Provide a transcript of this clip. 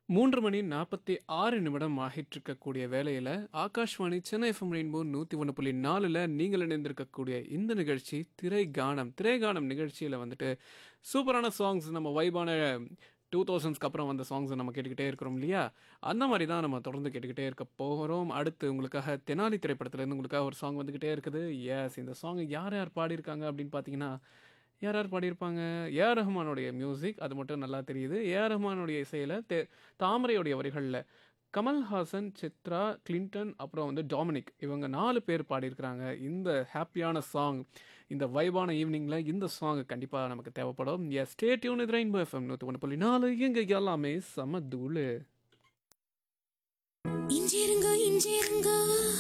3 மணி 46 நிமிடம் ஆகிட்டிருக்கக்கூடிய வேளையில, ஆகாஷ்வாணி சென்னை எஃப்எம் ரெயின்போ 101.4ல நீங்கள் இணைந்திருக்கக்கூடிய இந்த நிகழ்ச்சி திரை கானம். திரை கானம் நிகழ்ச்சியில வந்துட்டு சூப்பரான சாங்ஸ் நம்ம வைபான 2000ஸ்க்கு அப்புறம் வந்த சாங்ஸ நம்ம கேட்டுக்கிட்டே இருக்கிறோம் இல்லையா? அந்த மாரி தான் நம்ம தொடர்ந்து கேட்டுக்கிட்டே இருக்க போறோம். அடுத்து உங்களுக்காக தெனாலி திரைப்படத்திலேருந்து உங்களுக்காக ஒரு சாங் வந்துகிட்டே இருக்குது. எஸ் இந்த சாங் யார் யார் பாடியிருக்காங்க அப்படின்னு பார்த்தீங்கன்னா, யார் யார் பாடியிருப்பாங்க? ஏ.ஆர். ரஹ்மானுடைய மியூசிக் அது மட்டும் நல்லா தெரியுது. ஏ.ஆர். ரஹ்மானுடைய இசையில தெ தாமரையுடைய வரிகள்ல கமல்ஹாசன், சித்ரா, கிளின்டன் அப்புறம் வந்து டாமினிக் இவங்க 4 பேர் பாடியிருக்கிறாங்க. இந்த ஹேப்பியான சாங் இந்த வைபான ஈவினிங்ல இந்த சாங் கண்டிப்பா நமக்கு தேவைப்படும். Yes stay tuned with rainbow FM 101.4 இங்க எல்லாமே செம தூளு. இஞ்சிருங்க இஞ்சிருங்க